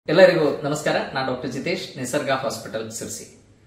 ಎಲ್ಲರಿಗೂ ನಮಸ್ಕಾರ ನಾನು doctor Jitesh Nisarga hospital Sirsi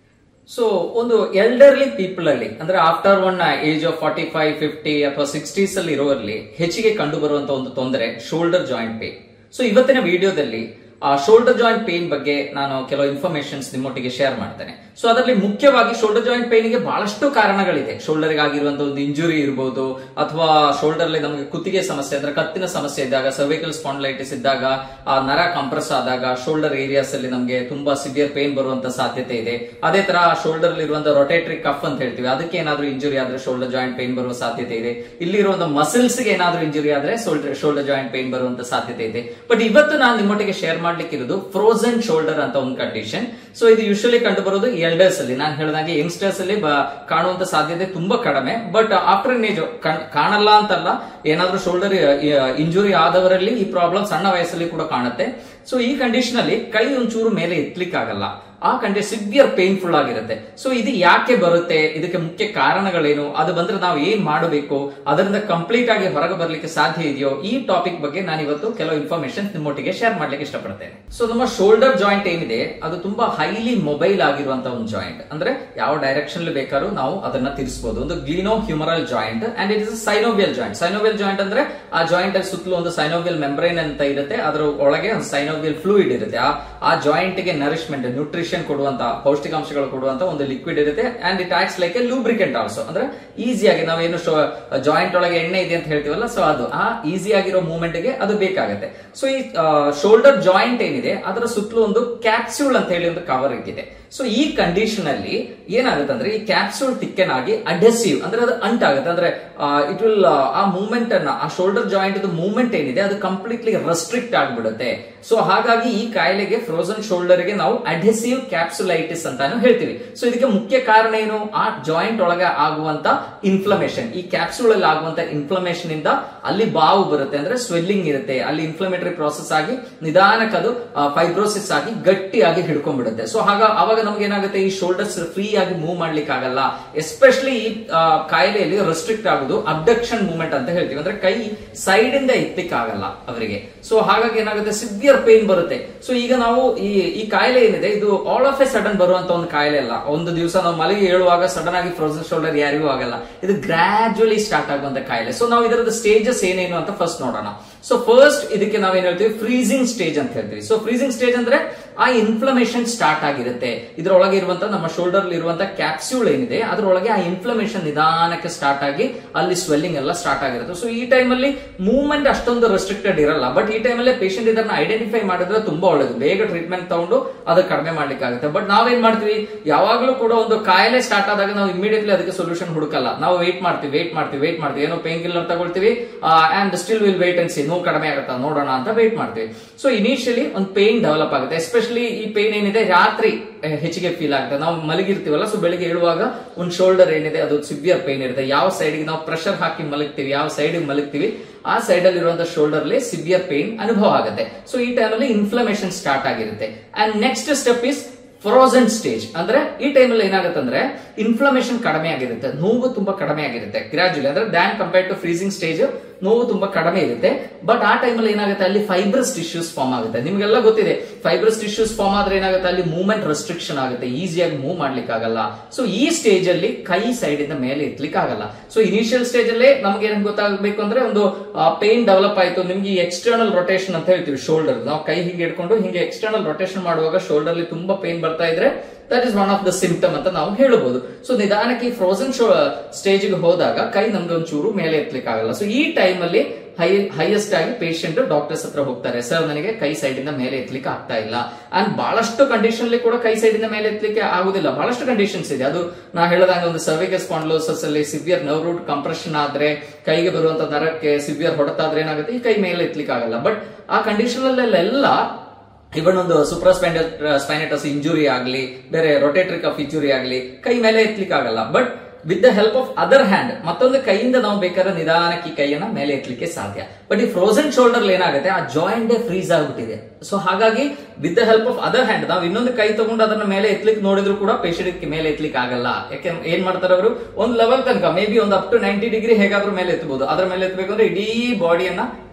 so ಒಂದು ಎಲ್ಡರ್ಲಿ ಪೀಪಲ್ ಅಲ್ಲಿ ಅಂದ್ರೆ after one age of forty five fifty ಅಥವಾ ಸಿಕ್ಸ್ಟೀಸ್ ಅಲ್ಲಿ ಇರೋರಲ್ಲಿ ಹೆಚ್ಚಿಗೆ ಕಂಡು ಬರುವಂತ ಒಂದು ತೊಂದರೆ ಶೋಲ್ಡರ್ ಜಾಯಿಂಟ್ ಪೇನ್ ಸೊ ಇವತ್ತಿನ ವಿಡಿಯೋದಲ್ಲಿ ಆ ಶೋಲ್ಡರ್ ಜಾಯಿಂಟ್ ಪೇನ್ ಬಗ್ಗೆ ನಾನು ಕೆಲವು ಇನ್ಫಾರ್ಮೇಶನ್ಸ್ ನಿಮ್ಮೊಟ್ಟಿಗೆ ಶೇರ್ ಮಾಡ್ತೇನೆ ಸೊ ಅದರಲ್ಲಿ ಮುಖ್ಯವಾಗಿ ಶೋಲ್ಡರ್ ಜಾಯಿಂಟ್ ಪೇನ್ಗೆ ಬಹಳಷ್ಟು ಕಾರಣಗಳಿದೆ ಶೋಲ್ಡರ್ ಆಗಿರುವಂತಹ ಒಂದು ಇಂಜುರಿ ಇರಬಹುದು ಅಥವಾ ಶೋಲ್ಡರ್ ಅಲ್ಲಿ ನಮಗೆ ಕುತ್ತಿಗೆ ಸಮಸ್ಯೆ ಅಂದ್ರೆ ಕತ್ತಿನ ಸಮಸ್ಯೆ ಇದ್ದಾಗ ಸರ್ವಿಕಲ್ ಸ್ಪಾಂಡ್ಲೈಟಿಸ್ ಇದ್ದಾಗ ಆ ನರ ಕಂಪ್ರೆಸ್ ಆದಾಗ ಶೋಲ್ಡರ್ ಏರಿಯಾಸ್ ಅಲ್ಲಿ ನಮಗೆ ತುಂಬಾ ಸಿವಿಯರ್ ಪೇನ್ ಬರುವಂತ ಸಾಧ್ಯತೆ ಇದೆ ಅದೇ ತರ ಶೋಲ್ಡರ್ ಅಲ್ಲಿ ಇರುವಂತಹ ರೊಟೇಟರಿ ಕಫ್ ಅಂತ ಹೇಳ್ತೀವಿ ಅದಕ್ಕೆ ಏನಾದ್ರೂ ಇಂಜುರಿ ಆದ್ರೆ ಶೋಲ್ಡರ್ ಜಾಯಿಂಟ್ ಪೇನ್ ಬರುವ ಸಾಧ್ಯತೆ ಇದೆ ಇಲ್ಲಿರುವಂತಹ ಮಸಲ್ಸ್ ಗೆ ಏನಾದ್ರೂ ಇಂಜುರಿ ಆದ್ರೆ ಶೋಲ್ಡರ್ ಜಾಯಿಂಟ್ ಪೇನ್ ಬರುವಂತ ಸಾಧ್ಯತೆ ಇದೆ ಬಟ್ ಇವತ್ತು ನಾನು ನಿಮ್ಮೊಟ್ಟಿಗೆ ಶೇರ್ ಮಾಡ್ಲಿಕ್ಕೆ ಇರೋದು ಫ್ರೋಸನ್ ಶೋಲ್ಡರ್ ಅಂತ ಒಂದು ಕಂಡೀಷನ್ ಸೊ ಇದು ಯೂಶಲಿ ಕಂಡು ಬರೋದು ಎಲ್ಡರ್ಸ್ ಅಲ್ಲಿ ನಾನು ಹೇಳಿದಾಗೆ ಯಂಗ್ಸ್ಟರ್ಸ್ ಅಲ್ಲಿ ಬ- ಕಾಣುವಂತ ಸಾಧ್ಯತೆ ತುಂಬಾ ಕಡಿಮೆ ಬಟ್ ಆಫ್ಟರ್ ಏಜ್ ಕಾಣಲ್ಲ ಅಂತಲ್ಲ ಏನಾದ್ರೂ ಶೋಲ್ಡರ್ ಇಂಜುರಿ ಆದವರಲ್ಲಿ ಈ ಪ್ರಾಬ್ಲಮ್ ಸಣ್ಣ ವಯಸ್ಸಲ್ಲಿ ಕೂಡ ಕಾಣುತ್ತೆ ಸೊ ಈ ಕಂಡೀಷನ್ ಅಲ್ಲಿ ಕೈ ಒಂಚೂರು ಮೇಲೆ ಎತ್ತಲಿಕ್ಕೆ ಆಗಲ್ಲ ಆ ಕಂಡೀಷನ್ ಸಿವಿಯರ್ ಪೇನ್ಫುಲ್ ಆಗಿರುತ್ತೆ ಸೊ ಇದು ಯಾಕೆ ಬರುತ್ತೆ ಇದಕ್ಕೆ ಮುಖ್ಯ ಕಾರಣಗಳೇನು ಅದು ಬಂದ್ರೆ ನಾವು ಏನ್ ಮಾಡಬೇಕು ಅದರಿಂದ ಕಂಪ್ಲೀಟ್ ಆಗಿ ಹೊರಗೆ ಬರ್ಲಿಕ್ಕೆ ಸಾಧ್ಯ ಇದೆಯೋ ಈ ಟಾಪಿಕ್ ಬಗ್ಗೆ ನಾನು ಇವತ್ತು ಕೆಲವು ಇನ್ಫಾರ್ಮೇಶನ್ ನಿಮ್ಮೊಟ್ಟಿಗೆ ಶೇರ್ ಮಾಡ್ಲಿಕ್ಕೆ ಇಷ್ಟಪಡ್ತೇನೆ ಸೊ ನಮ್ಮ ಶೋಲ್ಡರ್ ಜಾಯಿಂಟ್ ಏನಿದೆ ಅದು ತುಂಬಾ ಹೈಲಿ ಮೊಬೈಲ್ ಆಗಿರುವಂತಹ ಒಂದು ಜಾಯಿಂಟ್ ಅಂದ್ರೆ ಯಾವ ಡೈರೆಕ್ಷನ್ ಬೇಕಾದ್ರೂ ನಾವು ಅದನ್ನ ತಿರ್ಸ್ಬೋದು ಒಂದು glenohumeral joint and it is synovial joint synovial joint ಅಂದ್ರೆ ಆ ಜಾಯಿಂಟ್ ಅಲ್ಲಿ ಸುತ್ತಲೂ ಒಂದು ಸೈನೋವಿಯಲ್ ಮೆಂಬ್ರೈನ್ ಅಂತ ಇರುತ್ತೆ ಅದರ ಒಳಗೆ ಒಂದು ಸೈನೋವಿಯಲ್ ಫ್ಲೂಯಿಡ್ ಇರುತ್ತೆ ಆ ಆ ಜಾಯಿಂಟ್ ಗೆ ನರಿಶ್ಮೆಂಟ್ ನ್ಯೂಟ್ರಿಷನ್ ಕೊಡುವಂತ ಪೌಷ್ಟಿಕಾಂಶಗಳು ಕೊಡುವಂತ ಒಂದು ಲಿಕ್ವಿಡ್ ಇರುತ್ತೆ and it acts like a lubricant also ಅಂದ್ರೆ ಈಸಿಯಾಗಿ ನಾವೇನು ಜಾಯಿಂಟ್ ಒಳಗೆ ಎಣ್ಣೆ ಇದೆ ಅಂತ ಹೇಳ್ತೀವಲ್ಲ ಸೊ ಅದು ಆ ಈಸಿ ಆಗಿರೋ ಮೂವ್ಮೆಂಟ್ ಗೆ ಅದು ಬೇಕಾಗುತ್ತೆ ಸೊ ಈ ಶೋಲ್ಡರ್ ಜಾಯಿಂಟ್ ಏನಿದೆ ಅದರ ಸುತ್ತಲೂ ಒಂದು ಕ್ಯಾಪ್ಸ್ಯೂಲ್ ಅಂತ ಹೇಳಿ ಒಂದು ಕವರ್ ಇದೆ ಸೊ ಈ ಕಂಡೀಷನ್ ಅಲ್ಲಿ ಏನಾಗುತ್ತೆ ಅಂದ್ರೆ ಈ ಕ್ಯಾಪ್ಸೂಲ್ ತಿಕ್ಕನ್ ಆಗಿ ಅಡ್ಹೆಸಿವ್ ಅಂದ್ರೆ ಅದು ಅಂಟಾಗುತ್ತೆ ಅಂದ್ರೆ ಇಟ್ ವಿಲ್ ಆ ಮೂವ್ಮೆಂಟ್ ಅನ್ನ ಆ ಶೋಲ್ಡರ್ ಜಾಯಿಂಟ್ ಮೂವ್ಮೆಂಟ್ ಏನಿದೆ ಅದು ಕಂಪ್ಲೀಟ್ಲಿ ರೆಸ್ಟ್ರಿಕ್ಟ್ ಆಗ್ಬಿಡುತ್ತೆ ಸೊ ಹಾಗಾಗಿ ಈ ಕಾಯಿಲೆಗೆ ಫ್ರೋಸನ್ ಶೋಲ್ಡರ್ ಗೆ ನಾವು ಅಡ್ಹೆಸಿವ್ ಕ್ಯಾಪ್ಸುಲೈಟಿಸ್ ಅಂತಾನು ಹೇಳ್ತೀವಿ ಸೊ ಇದಕ್ಕೆ ಮುಖ್ಯ ಕಾರಣ ಏನು ಆ ಜಾಯಿಂಟ್ ಒಳಗೆ ಆಗುವಂತ ಇನ್ಫ್ಲಮೇಷನ್ ಈ ಕ್ಯಾಪ್ಸೂಲ್ ಅಲ್ಲಿ ಆಗುವಂತ ಇನ್ಫ್ಲಮೇಷನ್ ಇಂದ ಅಲ್ಲಿ ಬಾವು ಬರುತ್ತೆ ಅಂದ್ರೆ ಸ್ವೆಲ್ಲಿಂಗ್ ಇರುತ್ತೆ ಅಲ್ಲಿ ಇನ್ಫ್ಲಮೇಟರಿ ಪ್ರಾಸೆಸ್ ಆಗಿ ನಿಧಾನಕ್ಕೆ ಅದು ಫೈಬ್ರೋಸಿಸ್ ಆಗಿ ಗಟ್ಟಿಯಾಗಿ ಹಿಡ್ಕೊಂಡ್ಬಿಡುತ್ತೆ ಸೊ ಹಾಗ ಅವಾಗ ನಮ್ಗೆ ಏನಾಗುತ್ತೆ ಈ ಶೋಲ್ಡರ್ಸ್ ಫ್ರೀ ಆಗಿ ಮೂವ್ ಮಾಡ್ಲಿಕ್ಕೆ ಆಗಲ್ಲ ಎಸ್ಪೆಷಲಿ ಈ ಆ, ಕಾಯಿಲೆಯಲ್ಲಿ ರೆಸ್ಟ್ರಿಕ್ಟ್ ಆಗುದು ಅಬ್ಡಕ್ಷನ್ ಮೂವ್ಮೆಂಟ್ ಅಂತ ಹೇಳ್ತೀವಿ ಅಂದ್ರೆ ಕೈ ಸೈಡ್ ಇಂದ ಎತ್ತಲಿಕ್ಕೆ ಆಗಲ್ಲ ಅವರಿಗೆ ಸೊ ಹಾಗಾಗಿ ಏನಾಗುತ್ತೆ ಸಿವಿಯರ್ ಪೇನ್ ಬರುತ್ತೆ ಸೊ ಈಗ ನಾವು ಈ ಈ ಕಾಯಿಲೆ ಏನಿದೆ ಇದು ಆಲ್ ಆಫ್ ಎ ಸಡನ್ ಬರುವಂತ ಒಂದು ಕಾಯಿಲೆ ಅಲ್ಲ ಒಂದು ದಿವಸ ನಾವು ಮಲಗಿ ಹೇಳುವಾಗ ಸಡನ್ ಆಗಿ ಫ್ರೋಸನ್ ಶೋಲ್ಡರ್ ಯಾರಿಗೂ ಆಗಲ್ಲ ಇದು ಗ್ರಾಜುವಲಿ ಸ್ಟಾರ್ಟ್ ಆಗುವಂತ ಕಾಯಿಲೆ ಸೊ ನಾವು ಇದರದ ಸ್ಟೇಜಸ್ ಏನೇನು ಅಂತ ಫಸ್ಟ್ ನೋಡೋಣ ಸೊ ಫಸ್ಟ್ ಇದಕ್ಕೆ ನಾವೇನ್ ಹೇಳ್ತೀವಿ ಫ್ರೀಸಿಂಗ್ ಸ್ಟೇಜ್ ಅಂತ ಹೇಳ್ತೀವಿ ಸೊ ಫ್ರೀಸಿಂಗ್ ಸ್ಟೇಜ್ ಅಂದ್ರೆ ಆ ಇನ್ಫ್ಲಮೇಷನ್ ಸ್ಟಾರ್ಟ್ ಆಗಿರುತ್ತೆ ಇದರೊಳಗೆ ಇರುವಂತ ನಮ್ಮ ಶೋಲ್ಡರ್ ಇರುವಂತ ಕ್ಯಾಪ್ಸ್ಯೂಲ್ ಏನಿದೆ ಅದರೊಳಗೆ ಆ ಇನ್ಫ್ಲಮೇಷನ್ ನಿಧಾನಕ್ಕೆ ಸ್ಟಾರ್ಟ್ ಆಗಿ ಅಲ್ಲಿ ಸ್ವೆಲ್ಲಿಂಗ್ ಎಲ್ಲ ಸ್ಟಾರ್ಟ್ ಆಗಿರುತ್ತೆ ಸೊ ಈ ಟೈಮಲ್ಲಿ ಮೂವ್ಮೆಂಟ್ ಅಷ್ಟೊಂದು ರೆಸ್ಟ್ರಿಕ್ಟೆಡ್ ಇರಲ್ಲ ಬಟ್ ಈ ಟೈಮಲ್ಲಿ ಪೇಷಂಟ್ ಇದನ್ನ ಐಡೆಂಟಿಫೈ ಮಾಡಿದ್ರೆ ತುಂಬಾ ಒಳ್ಳೇದು ಬೇಗ ಟ್ರೀಟ್ಮೆಂಟ್ ತಗೊಂಡು ಅದು ಕಡಿಮೆ ಮಾಡ್ಲಿಕ್ಕೆ ಆಗುತ್ತೆ ಬಟ್ ನಾವೇನ್ ಮಾಡ್ತೀವಿ ಯಾವಾಗ್ಲೂ ಕೂಡ ಒಂದು ಕಾಯಿಲೆ ಸ್ಟಾರ್ಟ್ ಆದಾಗ ನಾವು ಇಮಿಡಿಯೇಟ್ಲಿ ಅದಕ್ಕೆ ಸೊಲ್ಯೂಷನ್ ಹುಡುಕಲ್ಲ ನಾವು ವೇಟ್ ಮಾಡ್ತೀವಿ ವೇಟ್ ಮಾಡ್ತೀವಿ ವೇಟ್ ಮಾಡ್ತೀವಿ ಏನೋ ಪೇನ್ ಕಿಲ್ಲರ್ ತಗೊಳ್ತೀವಿ and still will wait and see ನೋವು ಕಡಿಮೆ ಆಗುತ್ತಾ ನೋಡೋಣ ಅಂತ ವೇಟ್ ಮಾಡ್ತೀವಿ ಸೊ ಇನಿಷಿಯಲಿ ಒಂದು ಪೇನ್ ಡೆವಲಪ್ ಆಗುತ್ತೆ ಎಸ್ಪೆಷಲಿ ಈ ಪೇನ್ ಏನಿದೆ ರಾತ್ರಿ ಅಹ್, ಹೆಚ್ಚಿಗೆ ಫೀಲ್ ಆಗುತ್ತೆ ನಾವು ಮಲಗಿರ್ತೀವಲ್ಲ ಸೊ ಬೆಳಿಗ್ಗೆ ಹೇಳುವಾಗ ಒಂದು ಶೋಲ್ಡರ್ ಏನಿದೆ ಅದು ಸಿವಿಯರ್ ಪೇನ್ ಇರುತ್ತೆ ಯಾವ ಸೈಡ್ಗೆ ನಾವು ಪ್ರೆಷರ್ ಹಾಕಿ ಮಲಗ್ತೀವಿ ಯಾವ ಸೈಡ್ಗೆ ಮಲಗ್ತೀವಿ ಆ ಸೈಡ್ ಅಲ್ಲಿ ಇರುವಂತಹ ಶೋಲ್ಡರ್ ಅಲ್ಲಿ ಸಿವಿಯರ್ ಪೇನ್ ಅನುಭವ ಆಗುತ್ತೆ ಸೊ ಈ ಟೈಮಲ್ಲಿ ಇನ್ಫ್ಲಮೇಷನ್ ಸ್ಟಾರ್ಟ್ ಆಗಿರುತ್ತೆ and next step is frozen stage ಅಂದ್ರೆ ಈ ಟೈಮಲ್ಲಿ ಏನಾಗುತ್ತೆ ಅಂದ್ರೆ ಇನ್ಫ್ಲಮೇಷನ್ ಕಡಿಮೆ ಆಗಿರುತ್ತೆ ನೋವು ತುಂಬಾ ಕಡಿಮೆ ಆಗಿರುತ್ತೆ ಗ್ರಾಜುಲಿ ಅಂದ್ರೆ than compare to freezing stage ನೋವು ತುಂಬಾ ಕಡಿಮೆ ಇರುತ್ತೆ ಬಟ್ ಆ ಟೈಮಲ್ಲಿ ಏನಾಗುತ್ತೆ ಅಲ್ಲಿ ಫೈಬ್ರಸ್ ಟಿಶ್ಯೂಸ್ ಫಾರ್ಮ್ ಆಗುತ್ತೆ ನಿಮ್ಗೆಲ್ಲ ಗೊತ್ತಿದೆ ಫೈಬ್ರಸ್ ಟಿಶ್ಯೂಸ್ ಫಾರ್ಮ್ ಆದ್ರೆ ಏನಾಗುತ್ತೆ ಅಲ್ಲಿ ಮೂವ್ಮೆಂಟ್ ರೆಸ್ಟ್ರಿಕ್ಷನ್ ಆಗುತ್ತೆ ಈಸಿಯಾಗಿ ಮೂವ್ ಮಾಡ್ಲಿಕ್ಕೆ ಆಗಲ್ಲ ಸೊ ಈ ಸ್ಟೇಜ್ ಅಲ್ಲಿ ಕೈ ಸೈಡ್ ಇಂದ ಮೇಲೆ ಎತ್ತಲಿಕ್ಕೆ ಆಗಲ್ಲ ಸೊ ಇನಿಷಿಯಲ್ ಸ್ಟೇಜ್ ಅಲ್ಲೇ ನಮ್ಗೆ ಏನ್ ಗೊತ್ತಾಗಬೇಕು ಅಂದ್ರೆ ಒಂದು ಪೇನ್ ಡೆವಲಪ್ ಆಯ್ತು ನಿಮ್ಗೆ ಎಕ್ಸ್ಟರ್ನಲ್ ರೊಟೇಷನ್ ಅಂತ ಹೇಳ್ತೀವಿ ಶೋಲ್ಡರ್ ನಾವು ಕೈ ಹಿಂಗೆ ಇಟ್ಕೊಂಡು ಹಿಂಗೆ ಎಕ್ಸ್ಟರ್ನಲ್ ರೊಟೇಷನ್ ಮಾಡುವಾಗ ಶೋಲ್ಡರ್ ಅಲ್ಲಿ ತುಂಬಾ ಪೇನ್ ಬರ್ತಾ ಇದ್ರೆ that is one of the symptom ಅಂತ ನಾವು ಹೇಳಬಹುದು ಸೊ ನಿಧಾನಕ್ಕೆ ಫ್ರೋಸನ್ ಸ್ಟೇಜ್ ಗೆ ಹೋದಾಗ ಕೈ ನಮ್ಗೆ ಒಂಚೂರು ಮೇಲೆ ಎತ್ತಲಿಕ್ಕೆ ಆಗಲ್ಲ ಸೊ ಈ ಟೈಮ್ ಅಲ್ಲಿ ಹೈ ಹೈಯೆಸ್ಟ್ ಆಗಿ ಪೇಷಂಟ್ ಡಾಕ್ಟರ್ಸ್ ಹತ್ರ ಹೋಗ್ತಾರೆ ಸರ್ ನನಗೆ ಕೈ ಸೈಡ್ ಇಂದ ಮೇಲೆ ಎತ್ತಲಿಕ್ಕೆ ಆಗ್ತಾ ಇಲ್ಲ ಅಂಡ್ ಬಹಳಷ್ಟು ಕಂಡೀಷನ್ ಅಲ್ಲಿ ಕೂಡ ಕೈ ಸೈಡ್ ಇಂದ ಮೇಲೆ ಎತ್ತಲಿಕ್ಕೆ ಆಗುದಿಲ್ಲ ಬಹಳಷ್ಟು ಕಂಡೀಷನ್ಸ್ ಇದೆ ಅದು ನಾ ಹೇಳಿದಂಗೆ ಒಂದು ಸರ್ವಿಕಲ್ ಸ್ಪಾಂಡ್ಲೋಸಸ್ ಅಲ್ಲಿ ಸಿವಿಯರ್ ನರ್ವ್ ರೂಟ್ ಕಂಪ್ರೆಷನ್ ಆದ್ರೆ ಕೈಗೆ ಬರುವಂತ ನರಕ್ಕೆ ಸಿವಿಯರ್ ಹೊಡೆತಾದ್ರೆ ಏನಾಗುತ್ತೆ ಈ ಕೈ ಮೇಲೆ ಎತ್ತಲಿಕ್ಕೆ ಆಗಲ್ಲ ಬಟ್ ಆ ಕಂಡೀಷನ್ ಅಲ್ಲೆಲ್ಲ ಇವನ್ ಒಂದು ಸೂಪರ್ ಸ್ಪೈನೆಟಸ್ ಇಂಜುರಿ ಆಗಲಿ ಬೇರೆ ರೊಟೇಟರಿ ಕಫ್ ಇಂಜುರಿ ಆಗಲಿ ಕೈ ಮೇಲೆ ಎತ್ತಲಿಕ್ಕೆ ಆಗಲ್ಲ but with the help of other hand ಮತ್ತೊಂದು ಕೈಯಿಂದ ನಾವು ಬೇಕಾದ್ರೆ ನಿಧಾನಕ್ಕೆ ಈ ಕೈಯನ್ನ ಮೇಲೆ ಎತ್ತಲಿಕ್ಕೆ ಸಾಧ್ಯ ಬಟ್ ಈ ಫ್ರೋಸನ್ ಶೋಲ್ಡರ್ ಏನಾಗುತ್ತೆ ಆ ಜಾಯಿಂಟ್ ಫ್ರೀಸ್ ಆಗ್ಬಿಟ್ಟಿದೆ ಸೊ ಹಾಗಾಗಿ with the help of other hand ನಾವು ಇನ್ನೊಂದು ಕೈ ತಗೊಂಡು ಅದನ್ನ ಮೇಲೆ ಎತ್ತಲಿಕ್ಕೆ ನೋಡಿದ್ರು ಕೂಡ ಪೇಷಂಟ್ ಮೇಲೆ ಎತ್ತಲಿಕ್ಕೆ ಆಗಲ್ಲ ಯಾಕೆ ಏನ್ ಮಾಡ್ತಾರೆ ಅವರು ಒಂದು ಲೆವೆಲ್ ತನಕ ಮೇ ಬಿ ಒಂದು ಅಪ್ ಟು ನೈಂಟಿ ಡಿಗ್ರಿ ಹೇಗಾದ್ರೂ ಮೇಲೆ ಎತ್ತಬಹುದು ಅದ್ರ ಮೇಲೆ ಎತ್ತಬೇಕು ಅಂದ್ರೆ ಇಡೀ ಬಾಡಿಯನ್ನ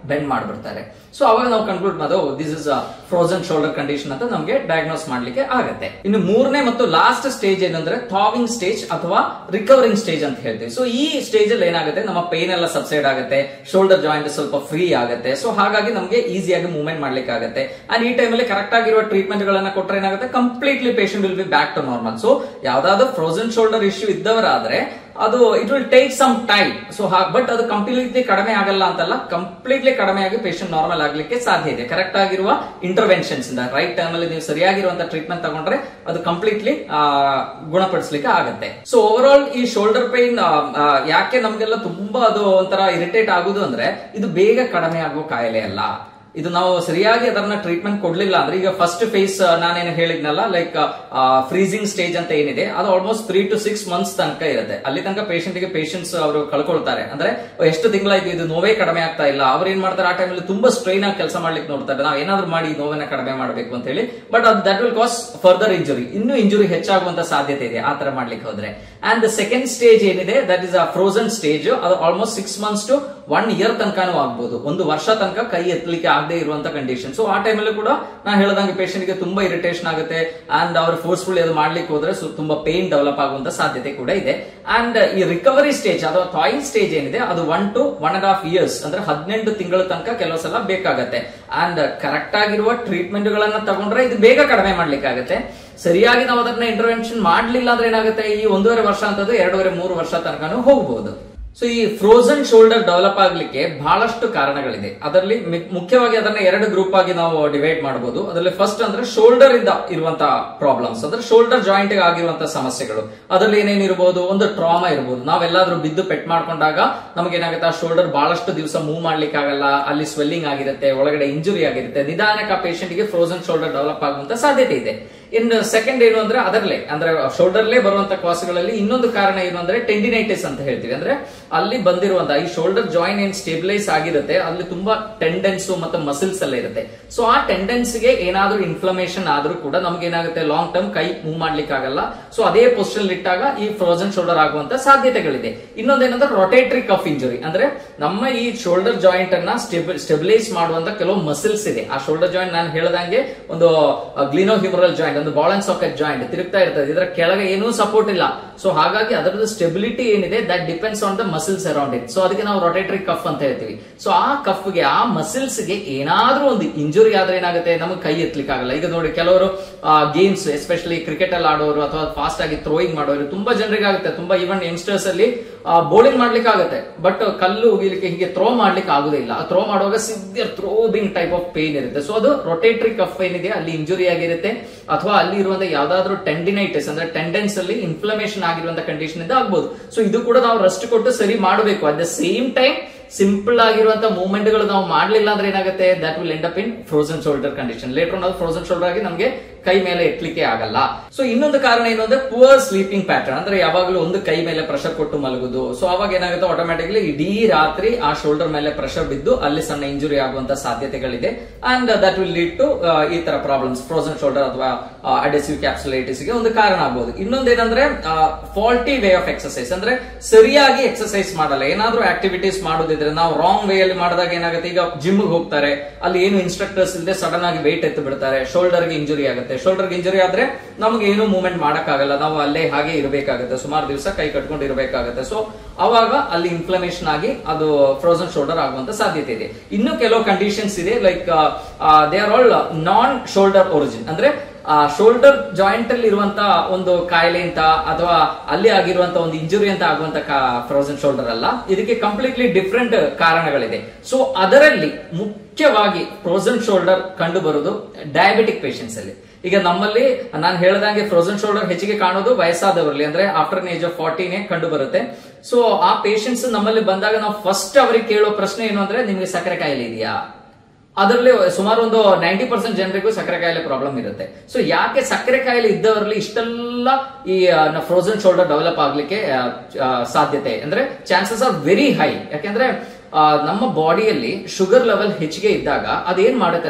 ಬೆಂಡ್ ಮಾಡ್ಬಿಡ್ತಾರೆ ಸೊ ಅವಾಗ ನಾವು ಕನ್ಕ್ಲೂಡ್ ಮಾಡೋದು this is frozen shoulder condition ಅಂತ ನಮಗೆ ಡಯಾಗ್ನೋಸ್ ಮಾಡ್ಲಿಕ್ಕೆ ಆಗುತ್ತೆ ಇನ್ನು ಮೂರನೇ ಮತ್ತು ಲಾಸ್ಟ್ ಸ್ಟೇಜ್ ಏನಂದ್ರೆ ಥಾವಿಂಗ್ ಸ್ಟೇಜ್ ಅಥವಾ ರಿಕವರಿಂಗ್ ಸ್ಟೇಜ್ ಅಂತ ಹೇಳ್ತೀವಿ ಸೊ ಈ ಸ್ಟೇಜ್ ಅಲ್ಲಿ ಏನಾಗುತ್ತೆ ನಮ್ಮ ಪೇನ್ ಎಲ್ಲ ಸಬ್ಸೈಡ್ ಆಗುತ್ತೆ ಶೋಲ್ಡರ್ ಜಾಯಿಂಟ್ ಸ್ವಲ್ಪ ಫ್ರೀ ಆಗುತ್ತೆ ಸೊ ಹಾಗಾಗಿ ನಮಗೆ ಈಸಿಯಾಗಿ ಮೂವ್ಮೆಂಟ್ ಮಾಡ್ಲಿಕ್ಕೆ ಆಗುತ್ತೆ ಅಂಡ್ ಈ ಟೈಮಲ್ಲಿ ಕರೆಕ್ಟ್ ಆಗಿರುವ ಟ್ರೀಟ್ಮೆಂಟ್ ಗಳನ್ನ ಕೊಟ್ಟರೆ ಏನಾಗುತ್ತೆ completely patient will be back to normal so ಯಾವ್ದಾದ್ರು ಫ್ರೋಸನ್ ಶೋಲ್ಡರ್ ಇಶ್ಯೂ ಇದ್ದವರಾದ್ರೆ ಅದು it will take some time so but ಅದು ಕಂಪ್ಲೀಟ್ಲಿ ಕಡಿಮೆ ಆಗಲ್ಲ ಅಂತಲ್ಲ ಕಂಪ್ಲೀಟ್ಲಿ ಕಡಿಮೆ ಆಗಿ ಪೇಷಂಟ್ ನಾರ್ಮಲ್ ಆಗ್ಲಿಕ್ಕೆ ಸಾಧ್ಯ ಇದೆ ಕರೆಕ್ಟ್ ಆಗಿರುವ ಇಂಟರ್ವೆನ್ಷನ್ಸ್ ಇಂದ ರೈಟ್ ಟೈಮ್ ಅಲ್ಲಿ ನೀವು ಸರಿಯಾಗಿರುವಂತ ಟ್ರೀಟ್ಮೆಂಟ್ ತಗೊಂಡ್ರೆ ಅದು ಕಂಪ್ಲೀಟ್ಲಿ ಗುಣಪಡಿಸಲಿಕ್ಕೆ ಆಗುತ್ತೆ ಸೊ ಓವರ್ ಆಲ್ ಈ ಶೋಲ್ಡರ್ ಪೈನ್ ಯಾಕೆ ನಮ್ಗೆಲ್ಲ ತುಂಬಾ ಅದು ಒಂಥರ ಇರಿಟೇಟ್ ಆಗುದು ಅಂದ್ರೆ ಇದು ಬೇಗ ಕಡಿಮೆ ಆಗುವ ಕಾಯಿಲೆ ಅಲ್ಲ ಇದು ನಾವು ಸರಿಯಾಗಿ ಅದನ್ನ ಟ್ರೀಟ್ಮೆಂಟ್ ಕೊಡ್ಲಿಲ್ಲ ಅಂದ್ರೆ ಈಗ ಫಸ್ಟ್ ಫೇಸ್ ನಾನೇನು ಹೇಳಿದ್ನಲ್ಲ ಲೈಕ್ ಫ್ರೀಸಿಂಗ್ ಸ್ಟೇಜ್ ಅಂತ ಏನಿದೆ ಅದು almost three to six months ತನಕ ಇರುತ್ತೆ ಅಲ್ಲಿ ತನಕ patient ಗೆ ಪೇಷಂಟ್ಸ್ ಅವರು ಕಳ್ಕೊಳ್ತಾರೆ ಅಂದ್ರೆ ಎಷ್ಟು ತಿಂಗಳಾಯ್ತು ಇದು ನೋವೇ ಕಡಿಮೆ ಆಗ್ತಾ ಇಲ್ಲ ಅವ್ರು ಏನ್ ಮಾಡ್ತಾರೆ ಆ ಟೈಮಲ್ಲಿ ತುಂಬಾ ಸ್ಟ್ರೈನ್ ಆಗಿ ಕೆಲಸ ಮಾಡ್ಲಿಕ್ಕೆ ನೋಡ್ತಾರೆ ನಾವು ಏನಾದ್ರು ಮಾಡಿ ಈ ನೋವನ್ನ ಕಡಿಮೆ ಮಾಡಬೇಕು ಅಂತ ಹೇಳಿ ಬಟ್ ಅದು that will cause further injury ಇನ್ನೂ ಇಂಜುರಿ ಹೆಚ್ಚಾಗುವಂತ ಸಾಧ್ಯತೆ ಇದೆ ಆ ತರ ಮಾಡ್ಲಿಕ್ಕೆ ಹೋದ್ರೆ ಅಂಡ್ ದ ಸೆಕೆಂಡ್ ಸ್ಟೇಜ್ ಏನಿದೆ that is a frozen stage ಅದು almost six months to one year ತನಕನೂ ಆಗ್ಬೋದು ಒಂದು ವರ್ಷ ತನಕ ಕೈ ಎತ್ತಲಿಕ್ಕೆ ಆಗದೆ ಇರುವಂತ ಕಂಡೀಷನ್ ಸೊ ಆ ಟೈಮಲ್ಲಿ ಕೂಡ ನಾ ಹೇಳ್ದಂಗೆ patient ಗೆ ತುಂಬಾ ಇರಿಟೇಷನ್ ಆಗುತ್ತೆ ಅಂಡ್ ಅವ್ರು ಫೋರ್ಸ್ಫುಲ್ ಅದು ಮಾಡ್ಲಿಕ್ಕೆ ಹೋದ್ರೆ ಸೊ ತುಂಬಾ ಪೇನ್ ಡೆವಲಪ್ ಆಗುವಂತ ಸಾಧ್ಯತೆ ಕೂಡ ಇದೆ ಅಂಡ್ ಈ ರಿಕವರಿ ಸ್ಟೇಜ್ ಅಥವಾ ಥಾಯಿಂಗ್ ಸ್ಟೇಜ್ ಏನಿದೆ ಅದು one to one and half years ಅಂದ್ರೆ ಹದಿನೆಂಟು ತಿಂಗಳ ತನಕ ಕೆಲವು ಸಲ ಬೇಕಾಗತ್ತೆ ಅಂಡ್ ಕರೆಕ್ಟ್ ಆಗಿರುವ ಟ್ರೀಟ್ಮೆಂಟ್ ಗಳನ್ನ ತಗೊಂಡ್ರೆ ಇದು ಬೇಗ ಕಡಿಮೆ ಮಾಡ್ಲಿಕ್ಕಾಗತ್ತೆ ಸರಿಯಾಗಿ ನಾವು ಅದನ್ನ ಇಂಟರ್ವೆನ್ಷನ್ ಮಾಡ್ಲಿಲ್ಲ ಅಂದ್ರೆ ಏನಾಗುತ್ತೆ ಈ ಒಂದೂವರೆ ವರ್ಷ ಅಂತದ್ದು ಎರಡೂವರೆ ಮೂರು ವರ್ಷ ತನಕನೂ ಹೋಗಬಹುದು ಸೊ ಈ ಫ್ರೋಸನ್ ಶೋಲ್ಡರ್ ಡೆವಲಪ್ ಆಗ್ಲಿಕ್ಕೆ ಬಹಳಷ್ಟು ಕಾರಣಗಳಿದೆ ಅದರಲ್ಲಿ ಮಿ- ಮುಖ್ಯವಾಗಿ ಅದನ್ನ ಎರಡು ಗ್ರೂಪ್ ಆಗಿ ನಾವು ಡಿವೈಡ್ ಮಾಡಬಹುದು ಅದರಲ್ಲಿ ಫಸ್ಟ್ ಅಂದ್ರೆ ಶೋಲ್ಡರ್ ಇಂದ ಇರುವಂತಹ ಪ್ರಾಬ್ಲಮ್ಸ್ ಅಂದ್ರೆ ಶೋಲ್ಡರ್ ಜಾಯಿಂಟ್ ಆಗಿರುವಂತಹ ಸಮಸ್ಯೆಗಳು ಅದರಲ್ಲಿ ಏನೇನು ಇರಬಹುದು ಒಂದು ಟ್ರಾಮಾ ಇರಬಹುದು ನಾವೆಲ್ಲಾದ್ರೂ ಬಿದ್ದು ಪೆಟ್ ಮಾಡ್ಕೊಂಡಾಗ ನಮಗೆ ಏನಾಗುತ್ತೆ ಆ ಶೋಲ್ಡರ್ ಬಹಳಷ್ಟು ದಿವಸ ಮೂವ್ ಮಾಡ್ಲಿಕ್ಕೆ ಆಗಲ್ಲ ಅಲ್ಲಿ ಸ್ವೆಲ್ಲಿಂಗ್ ಆಗಿರುತ್ತೆ ಒಳಗಡೆ ಇಂಜುರಿ ಆಗಿರುತ್ತೆ ನಿಧಾನಕ್ಕೆ ಆ patient ಗೆ ಫ್ರೋಸನ್ ಶೋಲ್ಡರ್ ಡೆವಲಪ್ ಆಗುವಂತ ಸಾಧ್ಯತೆ ಇದೆ ಇನ್ನು ಸೆಕೆಂಡ್ ಏನು ಅಂದ್ರೆ ಅದರಲ್ಲೇ ಅಂದ್ರೆ ಶೋಲ್ಡರ್ಲೇ ಬರುವಂತ ಕಾಸುಗಳಲ್ಲಿ ಇನ್ನೊಂದು ಕಾರಣ ಏನು ಅಂದ್ರೆ ಟೆಂಡಿನೈಟಿಸ್ ಅಂತ ಹೇಳ್ತೀವಿ ಅಂದ್ರೆ ಅಲ್ಲಿ ಬಂದಿರುವಂತ ಈ ಶೋಲ್ಡರ್ ಜಾಯಿನ್ ಏನ್ ಸ್ಟೇಬಿಲೈಸ್ ಆಗಿರುತ್ತೆ ಅಲ್ಲಿ ತುಂಬಾ ಟೆಂಡೆನ್ಸ್ ಮತ್ತು ಮಸಿಲ್ಸ್ ಎಲ್ಲ ಇರುತ್ತೆ ಸೊ ಆ ಟೆಂಡೆನ್ಸ್ ಗೆ ಏನಾದ್ರೂ ಇನ್ಫ್ಲಮೇಷನ್ ಆದ್ರೂ ಕೂಡ ನಮ್ಗೆ ಏನಾಗುತ್ತೆ ಲಾಂಗ್ ಟರ್ಮ್ ಕೈ ಮೂವ್ ಮಾಡ್ಲಿಕ್ಕೆ ಆಗಲ್ಲ ಸೊ ಅದೇ ಪೊಸಿಷನ್ ಇಟ್ಟಾಗ ಈ ಫ್ರೋಸನ್ ಶೋಲ್ಡರ್ ಆಗುವಂತ ಸಾಧ್ಯತೆಗಳಿದೆ ಇನ್ನೊಂದೇನಂದ್ರೆ ರೊಟೇಟರಿ ಕಫ್ ಇಂಜುರಿ ಅಂದ್ರೆ ನಮ್ಮ ಈ ಶೋಲ್ಡರ್ ಜಾಯಿಂಟ್ ಅನ್ನ ಸ್ಟೆಬಿಲೈಸ್ ಮಾಡುವಂತ ಕೆಲವು ಮಸಿಲ್ಸ್ ಇದೆ ಆ ಶೋಲ್ಡರ್ ಜಾಯಿಂಟ್ ನಾನು ಹೇಳ್ದಂಗೆ ಒಂದು ಗ್ಲಿನೋ ಹ್ಯೂಮರಲ್ ಜಾಯಿಂಟ್ ಒಂದು ಬಾಲ್ ಅಂಡ್ ಸಾಕೆಟ್ ಜಾಯಿಂಟ್ ತಿರುಗ್ತಾ ಇರ್ತದೆ ಇದರ ಕೆಳಗೆ ಏನೂ ಸಪೋರ್ಟ್ ಇಲ್ಲ ಸೊ ಹಾಗಾಗಿ ಅದರದ್ದು ಸ್ಟೆಬಿಲಿಟಿ ಏನಿದೆ that depends on the muscles around it so ಅದಕ್ಕೆ ನಾವು ರೊಟೇಟರಿ ಕಫ್ ಅಂತ ಹೇಳ್ತೀವಿ ಸೊ ಆ ಕಫ್ಗೆ ಆ ಮಸಿಲ್ಸ್ ಗೆ ಏನಾದ್ರೂ ಒಂದು ಇಂಜುರಿ ಆದ್ರೆ ಏನಾಗುತ್ತೆ ನಮಗೆ ಕೈ ಎತ್ತಲಿಕ್ಕೆ ಆಗಲ್ಲ ಈಗ ನೋಡಿ ಕೆಲವರು ಗೇಮ್ಸ್ ಎಸ್ಪೆಷಲಿ ಕ್ರಿಕೆಟ್ ಅಲ್ಲಿ ಆಡೋರು ಅಥವಾ ಫಾಸ್ಟ್ ಆಗಿ ಥ್ರೋಯಿಂಗ್ ಮಾಡೋರು ತುಂಬಾ ಜನರಿಗೆ ಆಗುತ್ತೆ ತುಂಬಾ ಈವನ್ ಯಂಗ್ಸ್ಟರ್ಸ್ ಅಲ್ಲಿ ಬೌಲಿಂಗ್ ಮಾಡ್ಲಿಕ್ಕೆ ಆಗುತ್ತೆ ಬಟ್ ಕಲ್ಲು ಉಗಿಲಿಕ್ಕೆ ಹೀಗೆ ಥ್ರೋ ಮಾಡ್ಲಿಕ್ಕೆ ಆಗುದಿಲ್ಲ ಥ್ರೋ ಮಾಡುವಾಗ severe throbbing type of pain ಇರುತ್ತೆ ಸೊ ಅದು ರೊಟೇಟರಿ ಕಫ್ ಏನಿದೆ ಅಲ್ಲಿ ಇಂಜುರಿ ಆಗಿರುತ್ತೆ ಅಥವಾ ಅಲ್ಲಿ ಇರುವಂತ ಯಾವ್ದಾದ್ರು ಟೆಂಡಿನೈಟಿಸ್ ಅಂದ್ರೆ ಟೆಂಡೆನ್ಸ್ ಅಲ್ಲಿ ಇನ್ಫ್ಲಮೇಷನ್ ಆಗಿರುವಂತ ಕಂಡೀಷನ್ ಇಂದ ಆಗ್ಬೋದು ಸೊ ಇದು ಕೂಡ ನಾವು ರೆಸ್ಟ್ ಕೊಟ್ಟು ಸರಿ ಮಾಡಬೇಕು at the same time simple ಆಗಿರುವಂತ ಮೂವ್ಮೆಂಟ್ ಗಳು ನಾವು ಮಾಡ್ಲಿಲ್ಲ ಅಂದ್ರೆ ಏನಾಗುತ್ತೆ that will end up in frozen shoulder condition later ಅದು ಫ್ರೋಸನ್ ಶೋಲ್ಡರ್ ಆಗಿ ನಮಗೆ ಕೈ ಮೇಲೆ ಎತ್ತಲಿಕ್ಕೆ ಆಗಲ್ಲ ಸೊ ಇನ್ನೊಂದು ಕಾರಣ ಏನು ಅಂದ್ರೆ ಪುವರ್ ಸ್ಲೀಪಿಂಗ್ ಪ್ಯಾಟರ್ನ್ ಅಂದ್ರೆ ಯಾವಾಗಲೂ ಒಂದು ಕೈ ಮೇಲೆ ಪ್ರೆಷರ್ ಕೊಟ್ಟು ಮಲಗುದು ಸೊ ಅವಾಗ ಏನಾಗುತ್ತೆ ಆಟೋಮ್ಯಾಟಿಕ್ಲಿ ಇಡೀ ರಾತ್ರಿ ಆ ಶೋಲ್ಡರ್ ಮೇಲೆ ಪ್ರೆಷರ್ ಬಿದ್ದು ಅಲ್ಲಿ ಸಣ್ಣ ಇಂಜುರಿ ಆಗುವಂತ ಸಾಧ್ಯತೆಗಳಿದೆ and that will lead to ಈ ತರ ಪ್ರಾಬ್ಲಮ್ಸ್ ಫ್ರೋಸನ್ ಶೋಲ್ಡರ್ ಅಥವಾ ಅಡೆಸಿವ್ ಕ್ಯಾಪ್ಸುಲೈಟಿಸ್ ಗೆ ಒಂದು ಕಾರಣ ಆಗಬಹುದು ಇನ್ನೊಂದೇನಂದ್ರೆ ಫಾಲ್ಟಿ ವೇ ಆಫ್ ಎಕ್ಸರ್ಸೈಸ್ ಅಂದ್ರೆ ಸರಿಯಾಗಿ ಎಕ್ಸರ್ಸೈಸ್ ಮಾಡಲ್ಲ ಏನಾದ್ರೂ ಆಕ್ಟಿವಿಟೀಸ್ ಮಾಡೋದಿದ್ರೆ ನಾವು ರಾಂಗ್ ವೇ ಅಲ್ಲಿ ಮಾಡಿದಾಗ ಏನಾಗುತ್ತೆ ಈಗ ಜಿಮ್ ಹೋಗ್ತಾರೆ ಅಲ್ಲಿ ಏನು ಇನ್ಸ್ಟ್ರಕ್ಟರ್ಸ್ ಇಲ್ಲದೆ ಸಡನ್ ಆಗಿ ವೆಯ್ಟ್ ಎತ್ತು ಬಿಡ್ತಾರೆ ಶೋಲ್ಡರ್ ಗೆ ಇಂಜುರಿ ಆಗುತ್ತೆ ಶೋಲ್ಡರ್ ಗೆ ಇಂಜುರಿ ಆದ್ರೆ ನಮ್ಗೆ ಏನು ಮೂವ್ಮೆಂಟ್ ಮಾಡಕ್ಕಾಗಲ್ಲ ನಾವು ಅಲ್ಲೇ ಹಾಗೆ ಇರಬೇಕಾಗುತ್ತೆ ಸುಮಾರು ದಿವಸ ಕೈ ಕಟ್ಕೊಂಡು ಇರಬೇಕಾಗುತ್ತೆ ಸೊ ಅವಾಗ ಅಲ್ಲಿ ಇನ್ಫ್ಲಮೇಷನ್ ಆಗಿ ಅದು ಫ್ರೋಸನ್ ಶೋಲ್ಡರ್ ಆಗುವಂತ ಸಾಧ್ಯತೆ ಇದೆ ಇನ್ನು ಕೆಲವು ಕಂಡೀಷನ್ಸ್ ಇದೆ like they are all non shoulder origin ಅಂದ್ರೆ ಆ ಶೋಲ್ಡರ್ ಜಾಯಿಂಟ್ ಅಲ್ಲಿ ಇರುವಂತ ಒಂದು ಕಾಯಿಲೆ ಅಂತ ಅಥವಾ ಅಲ್ಲಿ ಆಗಿರುವಂತ ಒಂದು ಇಂಜುರಿ ಅಂತ ಆಗುವಂತ ಫ್ರೋಸನ್ ಶೋಲ್ಡರ್ ಅಲ್ಲ ಇದಕ್ಕೆ ಕಂಪ್ಲೀಟ್ಲಿ ಡಿಫ್ರೆಂಟ್ ಕಾರಣಗಳಿದೆ ಸೊ ಅದರಲ್ಲಿ ಮುಖ್ಯವಾಗಿ ಫ್ರೋಸನ್ ಶೋಲ್ಡರ್ ಕಂಡು ಬರುವುದು ಡಯಾಬಿಟಿಕ್ ಪೇಷಂಟ್ಸ್ ಅಲ್ಲಿ ಈಗ ನಮ್ಮಲ್ಲಿ ನಾನು ಹೇಳ್ದಂಗೆ ಫ್ರೋಸನ್ ಶೋಲ್ಡರ್ ಹೆಚ್ಚಿಗೆ ಕಾಣೋದು ವಯಸ್ಸಾದವರಲ್ಲಿ ಅಂದ್ರೆ ಆಫ್ಟರ್ ಏಜ್ ಆಫ್ ಫಾರ್ಟಿನೇ ಕಂಡು ಬರುತ್ತೆ ಸೊ ಆ ಪೇಷಂಟ್ಸ್ ನಮ್ಮಲ್ಲಿ ಬಂದಾಗ ನಾವು ಫಸ್ಟ್ ಅವರಿಗೆ ಕೇಳೋ ಪ್ರಶ್ನೆ ಏನು ಅಂದ್ರೆ ನಿಮಗೆ ಸಕ್ಕರೆ ಕಾಯಿಲೆ ಇದೆಯಾ ಅದರಲ್ಲಿ ಸುಮಾರು ಒಂದು ನೈಂಟಿ ಪರ್ಸೆಂಟ್ ಜನರಿಗೂ ಸಕ್ಕರೆ ಕಾಯಿಲೆ ಪ್ರಾಬ್ಲಮ್ ಇರುತ್ತೆ ಸೊ ಯಾಕೆ ಸಕ್ಕರೆ ಕಾಯಿಲೆ ಇದ್ದವರಲ್ಲಿ ಇಷ್ಟೆಲ್ಲ ಈ ಫ್ರೋಸನ್ ಶೋಲ್ಡರ್ ಡೆವಲಪ್ ಆಗ್ಲಿಕ್ಕೆ ಆ, ಆ, ಸಾಧ್ಯತೆ ಅಂದ್ರೆ ಚಾನ್ಸಸ್ ಆರ್ ವೆರಿ ಹೈ ಯಾಕೆಂದ್ರೆ ಆ, ನಮ್ಮ ಬಾಡಿಯಲ್ಲಿ ಶುಗರ್ ಲೆವೆಲ್ ಹೆಚ್ಚಿಗೆ ಇದ್ದಾಗ ಅದೇನ್ ಮಾಡುತ್ತೆ ಅಂದ್ರೆ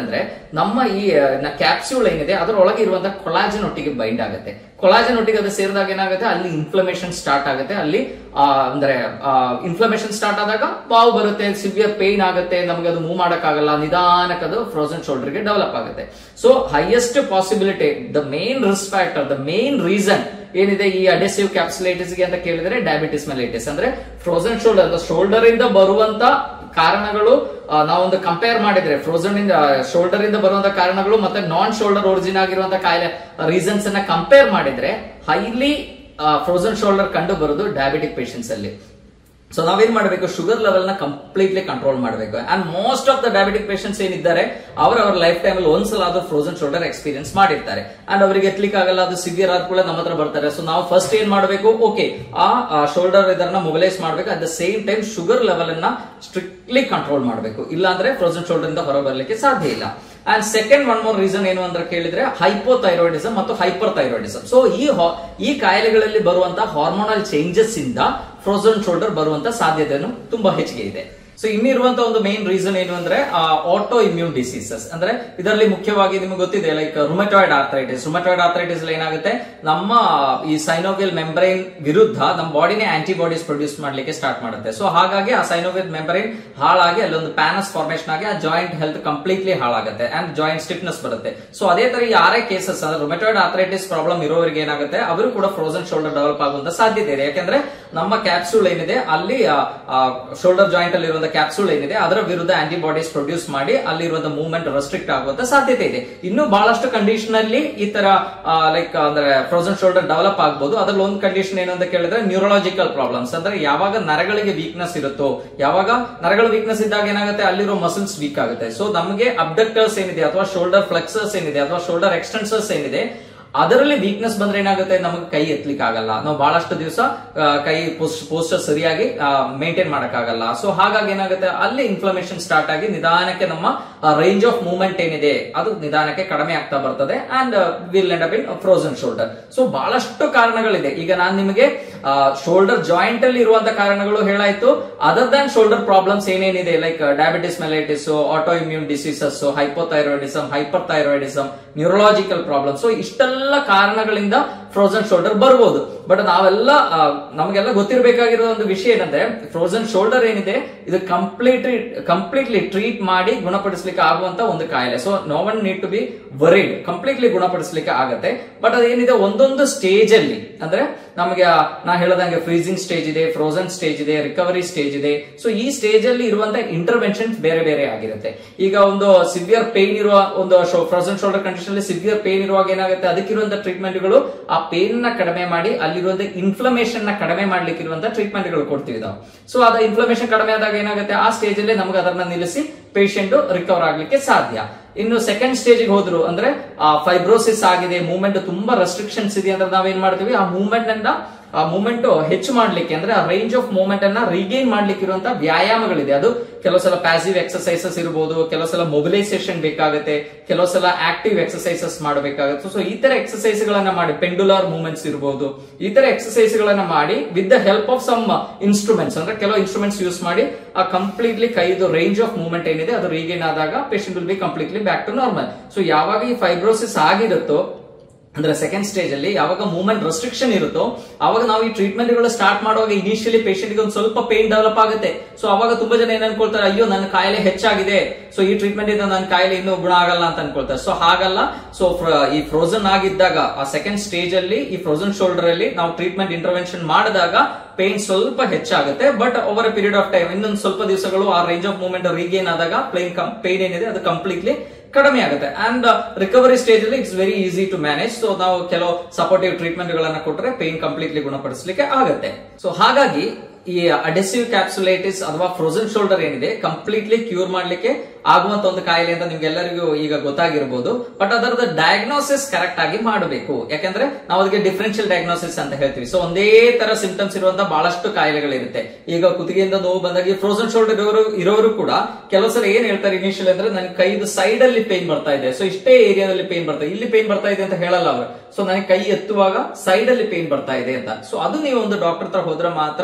ನಮ್ಮ ಈ ಕ್ಯಾಪ್ಸ್ಯೂಲ್ ಏನಿದೆ ಅದರೊಳಗೆ ಇರುವಂತಹ ಕೊಲಾಜನ್ ಒಟ್ಟಿಗೆ ಬೈಂಡ್ ಆಗುತ್ತೆ ಕೊಲಾಜನ್ ಒಟ್ಟಿಗೆ ಅದು ಸೇರಿದಾಗ ಏನಾಗುತ್ತೆ ಅಲ್ಲಿ ಇನ್ಫ್ಲಮೇಷನ್ ಸ್ಟಾರ್ಟ್ ಆಗುತ್ತೆ ಅಲ್ಲಿ ಆ, ಅಂದ್ರೆ ಇನ್ಫ್ಲಮೇಷನ್ ಸ್ಟಾರ್ಟ್ ಆದಾಗ ಬಾವು ಬರುತ್ತೆ ಸಿವಿಯರ್ ಪೇನ್ ಆಗುತ್ತೆ ನಮಗೆ ಅದು ಮೂವ್ ಮಾಡಕ್ಕಾಗಲ್ಲ ನಿಧಾನಕ್ಕೆ ಅದು ಫ್ರೋಸನ್ ಶೋಲ್ಡರ್ ಗೆ ಡೆವಲಪ್ ಆಗುತ್ತೆ so highest possibility the main risk factor the main reason ಏನಿದೆ ಈ ಅಡೆಸಿವ್ ಕ್ಯಾಪ್ಸುಲೈಟಿಸ್ ಗೆ ಅಂತ ಕೇಳಿದ್ರೆ ಡಯಾಬಿಟಿಸ್ ಮೆಲೈಟಿಸ್ ಅಂದ್ರೆ ಫ್ರೋಸನ್ ಶೋಲ್ಡರ್ ಶೋಲ್ಡರ್ ಇಂದ ಬರುವಂತ ಕಾರಣಗಳು ಆ, ನಾವೊಂದು ಕಂಪೇರ್ ಮಾಡಿದ್ರೆ ಫ್ರೋಸನ್ ಇಂದ ಶೋಲ್ಡರ್ ಇಂದ ಬರುವಂತ ಕಾರಣಗಳು ಮತ್ತೆ ನಾನ್ ಶೋಲ್ಡರ್ ಒರಿಜಿನ್ ಆಗಿರುವಂತ ಕಾಯಿಲೆ ರೀಸನ್ಸ್ ಅನ್ನ ಕಂಪೇರ್ ಮಾಡಿದ್ರೆ ಹೈಲಿ ಫ್ರೋಸನ್ ಶೋಲ್ಡರ್ ಕಂಡು ಬರೋದು ಡಯಾಬಿಟಿಕ್ ಪೇಷಂಟ್ಸ್ ಅಲ್ಲಿ ಸೊ ನಾವೇನ್ ಮಾಡಬೇಕು ಶುಗರ್ ಲೆವೆಲ್ ನ ಕಂಪ್ಲೀಟ್ಲಿ ಕಂಟ್ರೋಲ್ ಮಾಡಬೇಕು and most of the diabetic patients ಏನಿದ್ದಾರೆ ಅವರ ಅವರ ಲೈಫ್ ಟೈಮ್ ಅಲ್ಲಿ ಒಂದ್ಸಲ ಆದ್ರೂ ಫ್ರೋಸನ್ ಶೋಲ್ಡರ್ ಎಕ್ಸ್ಪೀರಿಯನ್ಸ್ ಮಾಡಿರ್ತಾರೆ ಅಂಡ್ ಅವರಿಗೆ ಎತ್ಲಿಕ್ಕೆ ಆಗಲ್ಲ ಅದು ಸಿವಿಯರ್ ಆದ ಕೂಡ ನಮ್ಮ ಹತ್ರ ಬರ್ತಾರೆ ಸೊ ನಾವು ಫಸ್ಟ್ ಏನ್ ಮಾಡಬೇಕು ಓಕೆ ಆ ಶೋಲ್ಡರ್ ಇದನ್ನ ಮೊಬಿಲೈಸ್ ಮಾಡಬೇಕು at the same time sugar level ಅನ್ನ ಸ್ಟ್ರಿಕ್ಟ್ಲಿ ಕಂಟ್ರೋಲ್ ಮಾಡಬೇಕು ಇಲ್ಲಾಂದ್ರೆ ಫ್ರೋಸನ್ ಶೋಲ್ಡರ್ ಇಂದ ಹೊರ ಬರ್ಲಿಕ್ಕೆ ಸಾಧ್ಯ ಇಲ್ಲ and second one more reason ಏನು ಅಂತ ಕೇಳಿದ್ರೆ ಹೈಪೋಥೈರಾಯ್ಡಿಸಮ್ ಮತ್ತು ಹೈಪರ್ ಥೈರಾಯ್ಡಿಸಮ್ ಸೊ ಈ ಹಾ- ಈ ಕಾಯಿಲೆಗಳಲ್ಲಿ ಬರುವಂತಹ ಹಾರ್ಮೋನಲ್ ಚೇಂಜಸ್ ಇಂದ ಫ್ರೋಸನ್ ಶೋಲ್ಡರ್ ಬರುವಂತ ಸಾಧ್ಯತೆಯನ್ನು ತುಂಬಾ ಹೆಚ್ಚಿಗೆ ಇದೆ ಸೊ ಇನ್ನಿರುವಂತ ಒಂದು ಮೇನ್ ರೀಸನ್ ಏನು ಅಂದ್ರೆ ಆಟೋ ಇಮ್ಯೂನ್ ಡಿಸೀಸಸ್ ಅಂದ್ರೆ ಇದರಲ್ಲಿ ಮುಖ್ಯವಾಗಿ ನಿಮಗೆ ಗೊತ್ತಿದೆ like rheumatoid arthritis rheumatoid arthritis ಏನಾಗುತ್ತೆ ನಮ್ಮ ಈ ಸೈನೋವಿಯಲ್ ಮೆಂಬ್ರೈನ್ ವಿರುದ್ಧ ನಮ್ಮ ಬಾಡಿನೇ ಆಂಟಿಬಾಡೀಸ್ ಪ್ರೊಡ್ಯೂಸ್ ಮಾಡ್ಲಿಕ್ಕೆ ಸ್ಟಾರ್ಟ್ ಮಾಡುತ್ತೆ ಸೊ ಹಾಗಾಗಿ ಆ ಸೈನೋವಿಯಲ್ ಮೆಂಬ್ರೈನ್ ಹಾಳಾಗಿ ಅಲ್ಲೊಂದು ಪ್ಯಾನಸ್ ಫಾರ್ಮೇಶನ್ ಆಗಿ ಆ ಜಾಯಿಂಟ್ ಹೆಲ್ತ್ ಕಂಪ್ಲೀಟ್ಲಿ ಹಾಳಾಗುತ್ತೆ ಅಂಡ್ ಜಾಯಿಂಟ್ ಸ್ಟಿಫ್ನೆಸ್ ಬರುತ್ತೆ ಸೊ ಅದೇ ತರ ಯಾರೇ ಕೇಸಸ್ ಅಂದ್ರೆ ರುಮಟಾಯ್ಡ್ ಆರ್ಥರೈಟಿಸ್ ಪ್ರಾಬ್ಲಮ್ ಇರೋರಿಗೆ ಏನಾಗುತ್ತೆ ಅವರು ಕೂಡ ಫ್ರೋಸನ್ ಶೋಲ್ಡರ್ ಡೆವಲಪ್ ಆಗುವಂತ ಸಾಧ್ಯತೆ ಇದೆ ಯಾಕಂದ್ರೆ ನಮ್ಮ ಕ್ಯಾಪ್ಸೂಲ್ ಏನಿದೆ ಅಲ್ಲಿ ಶೋಲ್ಡರ್ ಜಾಯಿಂಟ್ ಅಲ್ಲಿ ಇರುವಂತ ಕ್ಯಾಪ್ಸೂಲ್ ಏನಿದೆ ಅದರ ವಿರುದ್ಧ ಆಂಟಿಬಾಡೀಸ್ ಪ್ರೊಡ್ಯೂಸ್ ಮಾಡಿ ಅಲ್ಲಿರುವಂತ ಮೂವ್ಮೆಂಟ್ ರೆಸ್ಟ್ರಿಕ್ಟ್ ಆಗುವಂತ ಸಾಧ್ಯತೆ ಇದೆ ಇನ್ನು ಬಹಳಷ್ಟು ಕಂಡೀಷನ್ ಅಲ್ಲಿ ಈ ತರ ಲೈಕ್ ಅಂದ್ರೆ ಫ್ರೋಸನ್ ಶೋಲ್ಡರ್ ಡೆವಲಪ್ ಆಗಬಹುದು ಅದ್ರಲ್ಲಿ ಒಂದು ಕಂಡೀಷನ್ ಏನು ಅಂತ ಕೇಳಿದ್ರೆ ನ್ಯೂರಲಾಜಿಕಲ್ ಪ್ರಾಬ್ಲಮ್ಸ್ ಅಂದ್ರೆ ಯಾವಾಗ ನರಗಳಿಗೆ ವೀಕ್ನೆಸ್ ಇರುತ್ತೋ ಯಾವಾಗ ನರಗಳ ವೀಕ್ನೆಸ್ ಇದ್ದಾಗ ಏನಾಗುತ್ತೆ ಅಲ್ಲಿರೋ ಮಸಲ್ಸ್ ವೀಕ್ ಆಗುತ್ತೆ ಸೊ ನಮಗೆ ಅಬ್ಡಕ್ಟರ್ಸ್ ಏನಿದೆ ಅಥವಾ ಶೋಲ್ಡರ್ ಫ್ಲೆಕ್ಸರ್ಸ್ ಏನಿದೆ ಅಥವಾ ಶೋಲ್ಡರ್ ಎಕ್ಸ್ಟೆನ್ಸರ್ಸ್ ಏನಿದೆ ಅದರಲ್ಲಿ ವೀಕ್ನೆಸ್ ಬಂದ್ರೆ ಏನಾಗುತ್ತೆ ನಮಗೆ ಕೈ ಎತ್ತಲಿಕ್ಕೆ ಆಗಲ್ಲ ನಾವು ಬಹಳಷ್ಟು ದಿವಸ ಕೈ ಪೋಸ್ಟರ್ ಸರಿಯಾಗಿ ಮೇಂಟೈನ್ ಮಾಡಕ್ಕಾಗಲ್ಲ ಸೊ ಹಾಗಾಗಿ ಏನಾಗುತ್ತೆ ಅಲ್ಲಿ ಇನ್ಫ್ಲಮೇಷನ್ ಸ್ಟಾರ್ಟ್ ಆಗಿ ನಿಧಾನಕ್ಕೆ ನಮ್ಮ ರೇಂಜ್ ಆಫ್ ಮೂವ್ಮೆಂಟ್ ಏನಿದೆ ಅದು ನಿಧಾನಕ್ಕೆ ಕಡಿಮೆ ಆಗ್ತಾ ಬರ್ತದೆ and will end up in frozen shoulder so ಬಹಳಷ್ಟು ಕಾರಣಗಳಿದೆ ಈಗ ನಾನು ನಿಮಗೆ ಶೋಲ್ಡರ್ ಜಾಯಿಂಟ್ ಅಲ್ಲಿ ಇರುವಂತ ಕಾರಣಗಳು ಹೇಳಾಯ್ತು ಅದರ್ ದನ್ ಶೋಲ್ಡರ್ ಪ್ರಾಬ್ಲಮ್ಸ್ ಏನೇನಿದೆ like diabetes mellitus autoimmune diseases hypothyroidism hyperthyroidism neurological problem so ಇಷ್ಟೆಲ್ಲ ಕಾರಣಗಳಿಂದ ಫ್ರೋಸನ್ ಶೋಲ್ಡರ್ ಬರ್ಬೋದು ಬಟ್ ನಾವೆಲ್ಲ ಆ, ನಮಗೆಲ್ಲ ಗೊತ್ತಿರಬೇಕಾಗಿರೋ ಒಂದು ವಿಷಯ ಏನಂದ್ರೆ ಫ್ರೋಸನ್ ಶೋಲ್ಡರ್ ಏನಿದೆ ಇದು ಕಂಪ್ಲೀಟ್ ಕಂಪ್ಲೀಟ್ಲಿ ಟ್ರೀಟ್ ಮಾಡಿ ಗುಣಪಡಿಸಲಿಕ್ಕೆ ಆಗುವಂತ ಒಂದು ಕಾಯಿಲೆ so no one need to be worried completely ಗುಣಪಡಿಸಲಿಕ್ಕೆ ಆಗತ್ತೆ ಬಟ್ ಅದೇನಿದೆ ಒಂದೊಂದು ಸ್ಟೇಜ್ ಅಲ್ಲಿ ಅಂದ್ರೆ ನಮಗೆ ಆ, ನಾ ಹೇಳದಂಗೆ ಫ್ರೀಸಿಂಗ್ ಸ್ಟೇಜ್ ಇದೆ ಫ್ರೋಸನ್ ಸ್ಟೇಜ್ ಇದೆ ರಿಕವರಿ ಸ್ಟೇಜ್ ಇದೆ ಸೊ ಈ ಸ್ಟೇಜ್ ಅಲ್ಲಿ ಇರುವಂತ ಇಂಟರ್ವೆನ್ಷನ್ ಬೇರೆ ಬೇರೆ ಆಗಿರುತ್ತೆ ಈಗ ಒಂದು ಸಿವಿಯರ್ ಪೇನ್ ಇರುವ ಒಂದು ಫ್ರೋಸನ್ ಶೋಲ್ಡರ್ ಕಂಡೀಷನ್ ಅಲ್ಲಿ ಸಿವಿಯರ್ ಪೇನ್ ಇರುವಾಗ ಏನಾಗುತ್ತೆ ಅದಕ್ಕಿರುವಂತ ಟ್ರೀಟ್ಮೆಂಟ್ಗಳು ಆ ಪೇನ್ ನ ಕಡಿಮೆ ಮಾಡಿ ಅಲ್ಲಿರುವಂತ ಇನ್ಫ್ಲಮೇಷನ್ ನ ಕಡಿಮೆ ಮಾಡ್ಲಿಕ್ಕೆ ಇರುವಂತ ಟ್ರೀಟ್ಮೆಂಟ್ ಗಳು ಕೊಡ್ತೀವಿ ನಾವು ಸೊ ಅದ ಇನ್ಫ್ಲಮೇಷನ್ ಕಡಿಮೆ ಆದಾಗ ಏನಾಗುತ್ತೆ ಆ ಸ್ಟೇಜ್ ಅಲ್ಲಿ ನಮ್ಗೆ ಅದನ್ನ ನಿಲ್ಲಿಸಿ ಪೇಷಂಟ್ ರಿಕವರ್ ಆಗ್ಲಿಕ್ಕೆ ಸಾಧ್ಯ ಇನ್ನು ಸೆಕೆಂಡ್ ಸ್ಟೇಜ್ ಹೋದ್ರು ಅಂದ್ರೆ ಫೈಬ್ರೋಸಿಸ್ ಆಗಿದೆ ಮೂವ್ಮೆಂಟ್ ತುಂಬಾ ರೆಸ್ಟ್ರಿಕ್ಷನ್ಸ್ ಇದೆ ಅಂದ್ರೆ ನಾವೇನ್ ಮಾಡ್ತೀವಿ ಆ ಮೂವ್ಮೆಂಟ್ ಅನ್ನ ಆ ಮೂವ್ಮೆಂಟ್ ಹೆಚ್ಚು ಮಾಡ್ಲಿಕ್ಕೆ ಅಂದ್ರೆ ಆ ರೇಂಜ್ ಆಫ್ ಮೂವ್ಮೆಂಟ್ ಅನ್ನ ರಿಗೈನ್ ಮಾಡ್ಲಿಕ್ಕೆ ಇರುವಂತಹ ವ್ಯಾಯಾಮಗಳಿದೆ ಅದು ಕೆಲವು ಸಲ ಪ್ಯಾಸಿವ್ ಎಕ್ಸರ್ಸೈಸಸ್ ಇರಬಹುದು ಕೆಲವು ಸಲ ಮೊಬಿಲೈಸೇಷನ್ ಬೇಕಾಗುತ್ತೆ ಕೆಲವು ಸಲ ಆಕ್ಟಿವ್ ಎಕ್ಸರ್ಸೈಸಸ್ ಮಾಡಬೇಕಾಗುತ್ತೆ ಸೊ ಈ ತರ ಎಕ್ಸರ್ಸೈಸ್ ಗಳನ್ನ ಮಾಡಿ ಪೆಂಡುಲಾರ್ ಮೂವ್ಮೆಂಟ್ಸ್ ಇರಬಹುದು ಈ ತರ ಎಕ್ಸರ್ಸೈಸ್ ಗಳನ್ನ ಮಾಡಿ with the help of some instruments ಅಂದ್ರೆ ಕೆಲವು ಇನ್ಸ್ಟ್ರೂಮೆಂಟ್ಸ್ ಯೂಸ್ ಮಾಡಿ ಆ ಕಂಪ್ಲೀಟ್ಲಿ ಕೈದು ರೇಂಜ್ ಆಫ್ ಮೂವ್ಮೆಂಟ್ ಏನಿದೆ ಅದು ರೀಗೇನ್ ಆದಾಗ patient will be completely back to normal so ಯಾವಾಗ ಈ ಫೈಬ್ರೋಸಿಸ್ ಆಗಿರುತ್ತೋ ಅಂದ್ರೆ ಸೆಕೆಂಡ್ ಸ್ಟೇಜ್ ಅಲ್ಲಿ ಯಾವಾಗ ಮೂವ್ಮೆಂಟ್ ರೆಸ್ಟ್ರಿಕ್ಷನ್ ಇರುತ್ತೋ ಅವಾಗ ನಾವು ಈ ಟ್ರೀಟ್ಮೆಂಟ್ ಗಳು ಸ್ಟಾರ್ಟ್ ಮಾಡುವಾಗ ಇನಿಷಿಯಲಿ ಪೇಷಂಟ್ ಗೆ ಒಂದು ಸ್ವಲ್ಪ ಪೇನ್ ಡೆವಲಪ್ ಆಗುತ್ತೆ ಸೊ ಅವಾಗ ತುಂಬಾ ಜನ ಏನ್ ಅನ್ಕೊಳ್ತಾರೆ ಅಯ್ಯೋ ನನ್ನ ಕಾಯಿಲೆ ಹೆಚ್ಚಾಗಿದೆ ಸೊ ಈ ಟ್ರೀಟ್ಮೆಂಟ್ ಇಂದ ನನ್ನ ಕಾಯಿಲೆ ಇನ್ನೂ ಗುಣ ಆಗಲ್ಲ ಅಂತ ಅನ್ಕೊಳ್ತಾರೆ ಸೊ ಹಾಗಲ್ಲ ಸೊ ಈ ಫ್ರೋಸನ್ ಆಗಿದ್ದಾಗ ಆ ಸೆಕೆಂಡ್ ಸ್ಟೇಜ್ ಅಲ್ಲಿ ಈ ಫ್ರೋಸನ್ ಶೋಲ್ಡರ್ ಅಲ್ಲಿ ನಾವು ಟ್ರೀಟ್ಮೆಂಟ್ ಇಂಟರ್ವೆನ್ಷನ್ ಮಾಡಿದಾಗ ಪೇನ್ ಸ್ವಲ್ಪ ಹೆಚ್ಚಾಗುತ್ತೆ but over a period of time ಇನ್ನೊಂದು ಸ್ವಲ್ಪ ದಿವಸಗಳು ಆ ರೇಂಜ್ ಆಫ್ ಮೂವ್ಮೆಂಟ್ ರೀಗೇನ್ ಆದಾಗ ಪ್ಲೇನ್ ಪೇನ್ ಏನಿದೆ ಅದು ಕಂಪ್ಲೀಟ್ಲಿ ಕಡಿಮೆ ಆಗುತ್ತೆ ಅಂಡ್ ರಿಕವರಿ ಸ್ಟೇಜ್ ಅಲ್ಲಿ it's very easy to manage so ನಾವು ಕೆಲವು ಸಪೋರ್ಟಿವ್ ಟ್ರೀಟ್ಮೆಂಟ್ ಗಳನ್ನ ಕೊಟ್ಟರೆ ಪೇನ್ ಕಂಪ್ಲೀಟ್ಲಿ ಗುಣಪಡಿಸಲಿಕ್ಕೆ ಆಗುತ್ತೆ ಸೊ ಹಾಗಾಗಿ ಈ ಅಡೆಸಿವ್ ಕ್ಯಾಪ್ಸುಲೈಟಿಸ್ ಅಥವಾ ಫ್ರೋಸನ್ ಶೋಲ್ಡರ್ ಏನಿದೆ ಕಂಪ್ಲೀಟ್ಲಿ ಕ್ಯೂರ್ ಮಾಡ್ಲಿಕ್ಕೆ ಆಗುವಂತ ಒಂದು ಕಾಯಿಲೆ ಅಂತ ನಿಮ್ಗೆಲ್ಲರಿಗೂ ಈಗ ಗೊತ್ತಾಗಿರ್ಬೋದು ಬಟ್ ಅದರದ ಡಯಾಗ್ನೋಸಿಸ್ ಕರೆಕ್ಟ್ ಆಗಿ ಮಾಡಬೇಕು ಯಾಕಂದ್ರೆ ನಾವು ಅದಕ್ಕೆ ಡಿಫರೆನ್ಷಿಯಲ್ ಡಯಾಗ್ನೋಸಿಸ್ ಅಂತ ಹೇಳ್ತೀವಿ ಸೊ ಒಂದೇ ತರ ಸಿಂಪ್ಟಮ್ಸ್ ಇರುವಂತ ಬಹಳಷ್ಟು ಕಾಯಿಲೆಗಳಿರುತ್ತೆ ಈಗ ಕುತ್ತಿಗೆಯಿಂದ ನೋವು ಬಂದಾಗ ಫ್ರೋಸನ್ ಶೋಲ್ಡರ್ ಇರೋರು ಇರೋರು ಕೂಡ ಕೆಲವು ಸಲ ಏನ್ ಹೇಳ್ತಾರೆ ಇನಿಷಿಯಲ್ ಅಂದ್ರೆ ನನ್ ಕೈದು ಸೈಡ್ ಅಲ್ಲಿ ಪೇನ್ ಬರ್ತಾ ಇದೆ ಸೊ ಇಷ್ಟೇ ಏರಿಯಾದಲ್ಲಿ ಪೇನ್ ಬರ್ತಾ ಇದೆ ಇಲ್ಲಿ ಪೇನ್ ಬರ್ತಾ ಇದೆ ಅಂತ ಹೇಳಲ್ಲ ಅವರು ಸೊ ನನಗೆ ಕೈ ಎತ್ತುವಾಗ ಸೈಡ್ ಅಲ್ಲಿ ಪೇನ್ ಬರ್ತಾ ಇದೆ ಅಂತ ಸೊ ಅದು ನೀವು ಒಂದು ಡಾಕ್ಟರ್ ಹತ್ರ ಹೋದ್ರೆ ಮಾತ್ರ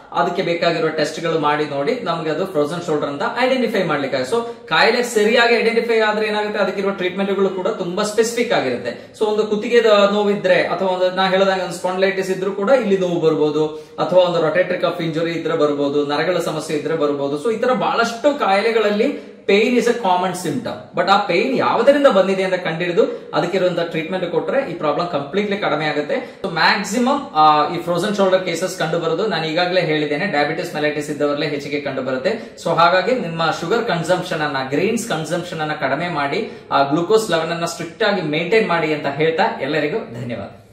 ಅದಕ್ಕೆ ಬೇಕಾಗಿರೋ ಟೆಸ್ಟ್ ಗಳು ಮಾಡಿ ನೋಡಿ ನಮ್ಗೆ ಅದು ಫ್ರೋಸನ್ ಶೋಲ್ಡರ್ ಅಂತ ಐಡೆಂಟಿಫೈ ಮಾಡ್ಲಿಕ್ಕೆ ಸೊ ಕಾಯಿಲೆ ಸರಿಯಾಗಿ ಐಡೆಂಟಿಫೈ ಆದ್ರೆ ಏನಾಗುತ್ತೆ ಅದಕ್ಕಿರುವ ಟ್ರೀಟ್ಮೆಂಟ್ ಗಳು ಕೂಡ ತುಂಬಾ ಸ್ಪೆಸಿಫಿಕ್ ಆಗಿರುತ್ತೆ ಸೊ ಒಂದು ಕುತ್ತಿಗೆ ನೋವಿದ್ರೆ ಅಥವಾ ಒಂದು ನಾ ಹೇಳಿದಾಗ ಒಂದು ಸ್ಪಾಂಡ್ಲೈಟಿಸ್ ಇದ್ರೂ ಕೂಡ ಇಲ್ಲಿ ನೋವು ಬರ್ಬೋದು ಅಥವಾ ಒಂದು ರೊಟೇಟ್ರಿಕ್ ಆಫ್ ಇಂಜುರಿ ಇದ್ರೆ ಬರ್ಬೋದು ನರಗಳ ಸಮಸ್ಯೆ ಇದ್ರೆ ಬರ್ಬೋದು ಸೊ ಈ ತರ ಬಹಳಷ್ಟು ಕಾಯಿಲೆಗಳಲ್ಲಿ pain is a common symptom but ಆ ಪೇನ್ ಯಾವುದರಿಂದ ಬಂದಿದೆ ಅಂತ ಕಂಡಿಡಿದು ಅದಕ್ಕಿರುವಂತಹ ಟ್ರೀಟ್ಮೆಂಟ್ ಕೊಟ್ರೆ ಈ ಪ್ರಾಬ್ಲಮ್ ಕಂಪ್ಲೀಟ್ಲಿ ಕಡಿಮೆ ಆಗುತ್ತೆ ಸೊ ಮ್ಯಾಕ್ಸಿಮಮ್ ಈ ಫ್ರೋಸನ್ ಶೋಲ್ಡರ್ ಕೇಸಸ್ ಕಂಡು ಬರೋದು ನಾನು ಈಗಾಗಲೇ ಹೇಳಿದ್ದೇನೆ ಡಯಾಬಿಟಿಸ್ ಮೆಲೈಟಿಸ್ ಇದ್ದವರಲ್ಲೇ ಹೆಚ್ಚಿಗೆ ಕಂಡು ಬರುತ್ತೆ ಸೊ ಹಾಗಾಗಿ ನಿಮ್ಮ ಶುಗರ್ ಕನ್ಸಂಪ್ಷನ್ ಅನ್ನ ಗ್ರೀನ್ಸ್ ಕನ್ಸಂಪ್ಷನ್ ಅನ್ನ ಕಡಿಮೆ ಮಾಡಿ ಆ ಗ್ಲೂಕೋಸ್ ಲೆವೆಲ್ ಅನ್ನ ಸ್ಟ್ರಿಕ್ಟ್ ಆಗಿ ಮೇಂಟೈನ್ ಮಾಡಿ ಅಂತ ಹೇಳ್ತಾ ಎಲ್ಲರಿಗೂ ಧನ್ಯವಾದ